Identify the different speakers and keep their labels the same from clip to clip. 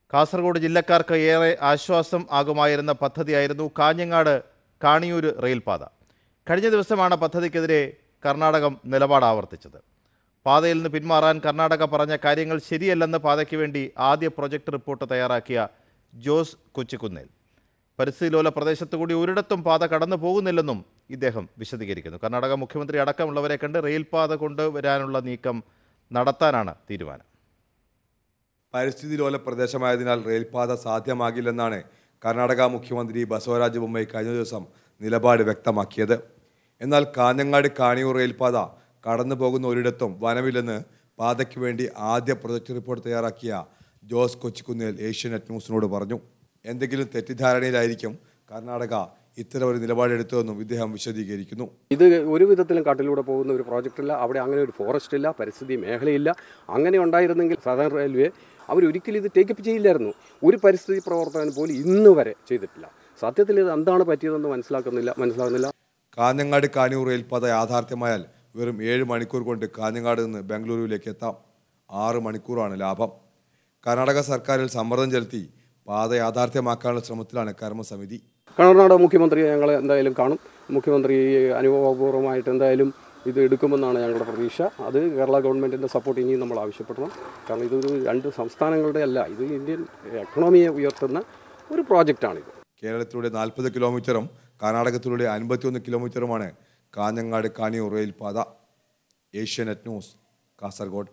Speaker 1: കാസർഗോഡ് ജില്ലക്കാർക്ക് ഏറെ ആശ്വാസം ആകുമായിരുന്ന പദ്ധതിയായിരുന്നു കാഞ്ഞങ്ങാട് കാണിയൂർ റെയിൽപാത കഴിഞ്ഞ ദിവസമാണ് പദ്ധതിക്കെതിരെ കർണാടകം നിലപാട് ആവർത്തിച്ചത് പാതയിൽ നിന്ന് പിന്മാറാൻ കർണാടക പറഞ്ഞ കാര്യങ്ങൾ ശരിയല്ലെന്ന് പാതയ്ക്ക് വേണ്ടി ആദ്യ പ്രൊജക്ട് റിപ്പോർട്ട് തയ്യാറാക്കിയ ജോസ് കൊച്ചിക്കുന്നേൽ പരിസ്ഥിതിലോല പ്രദേശത്തു കൂടി ഒരിടത്തും പാത കടന്നു പോകുന്നില്ലെന്നും ഇദ്ദേഹം വിശദീകരിക്കുന്നു കർണാടക മുഖ്യമന്ത്രി അടക്കമുള്ളവരെ കണ്ട് റെയിൽപാത കൊണ്ടുവരാനുള്ള നീക്കം നടത്താനാണ് തീരുമാനം
Speaker 2: പരിസ്ഥിതി ലോല പ്രദേശമായതിനാൽ റെയിൽപാത സാധ്യമാകില്ലെന്നാണ് കർണാടക മുഖ്യമന്ത്രി ബസവരാജ ബൊമ്മൈ കഴിഞ്ഞ ദിവസം നിലപാട് വ്യക്തമാക്കിയത് എന്നാൽ കാഞ്ഞങ്ങാട് കാണിയൂർ റെയിൽപാത കടന്നു പോകുന്ന ഒരിടത്തും വനമില്ലെന്ന് പാതയ്ക്ക് വേണ്ടി ആദ്യ പ്രൊജക്ട് റിപ്പോർട്ട് തയ്യാറാക്കിയ ജോസ് കൊച്ചിക്കുന്നേൽ ഏഷ്യാനെറ്റ് ന്യൂസിനോട് പറഞ്ഞു എന്തെങ്കിലും തെറ്റിദ്ധാരണയിലായിരിക്കും കർണാടക ഇത്തരം ഒരു നിലപാടെടുത്തതെന്നും ഇദ്ദേഹം വിശദീകരിക്കുന്നു
Speaker 3: ഇത് ഒരു വിധത്തിലും കാട്ടിലൂടെ പോകുന്ന ഒരു പ്രോജക്റ്റില്ല അവിടെ അങ്ങനെ ഒരു ഫോറസ്റ്റ് ഇല്ല പരിസ്ഥിതി മേഖലയില്ല അങ്ങനെ ഉണ്ടായിരുന്നെങ്കിൽ സദൺ റെയിൽവേ അവരൊരിക്കലും ഇത് ടേക്കപ്പ് ചെയ്യില്ലായിരുന്നു ഒരു പരിസ്ഥിതി പ്രവർത്തകൻ പോലും ഇന്ന് വരെ ചെയ്തിട്ടില്ല സത്യത്തിൽ ഇത് എന്താണ് പറ്റിയതെന്ന് മനസ്സിലാക്കുന്നില്ല മനസ്സിലാകുന്നില്ല
Speaker 2: കാഞ്ഞങ്ങാട് കാനൂർ റെയിൽപാത യാഥാർത്ഥ്യമായാൽ വെറും ഏഴ് മണിക്കൂർ കൊണ്ട് കാഞ്ഞങ്ങാട് നിന്ന് ബംഗളൂരുവിലേക്ക് എത്താം ആറ് മണിക്കൂറാണ് ലാഭം കർണാടക സർക്കാരിൽ സമ്മർദ്ദം ചെലുത്തി പാത യാഥാർത്ഥ്യമാക്കാനുള്ള ശ്രമത്തിലാണ് കർമ്മസമിതി
Speaker 3: കർണാടക മുഖ്യമന്ത്രി ഞങ്ങൾ എന്തായാലും കാണും മുഖ്യമന്ത്രി അനുഭവപൂർവ്വമായിട്ട് എന്തായാലും ഇത് എടുക്കുമെന്നാണ് ഞങ്ങളുടെ പ്രതീക്ഷ അത് കേരള ഗവൺമെൻറ്റിൻ്റെ സപ്പോർട്ട് ഇനിയും നമ്മൾ ആവശ്യപ്പെടണം കാരണം ഇതൊരു രണ്ട് സംസ്ഥാനങ്ങളുടെ അല്ല ഇത് ഇന്ത്യൻ എക്കണോമിയെ ഉയർത്തുന്ന ഒരു പ്രോജക്റ്റാണിത്
Speaker 2: കേരളത്തിലൂടെ നാൽപ്പത് കിലോമീറ്ററും കർണാടകത്തിലൂടെ അൻപത്തിയൊന്ന് കിലോമീറ്ററുമാണ് കാഞ്ഞങ്ങാട് കാണിയൂർ റെയിൽപാത ഏഷ്യാനെറ്റ് ന്യൂസ് കാസർഗോഡ്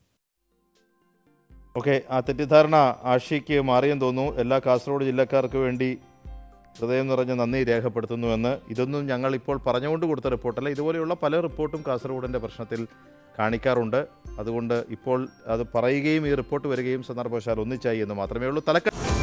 Speaker 1: ഓക്കെ ആ തെറ്റിദ്ധാരണ ആഷിക്ക് മാറിയെന്ന് തോന്നുന്നു എല്ലാ കാസർഗോഡ് ജില്ലക്കാർക്ക് വേണ്ടി ഹൃദയം നിറഞ്ഞ നന്ദി രേഖപ്പെടുത്തുന്നുവെന്ന് ഇതൊന്നും ഞങ്ങൾ ഇപ്പോൾ പറഞ്ഞുകൊണ്ട് കൊടുത്ത റിപ്പോർട്ടല്ല ഇതുപോലെയുള്ള പല റിപ്പോർട്ടും കാസർഗോഡിൻ്റെ പ്രശ്നത്തിൽ കാണിക്കാറുണ്ട് അതുകൊണ്ട് ഇപ്പോൾ അത് പറയുകയും ഈ റിപ്പോർട്ട് വരികയും സന്ദർഭവശാൽ ഒന്നിച്ചായി എന്ന് മാത്രമേ ഉള്ളൂ തലക്ക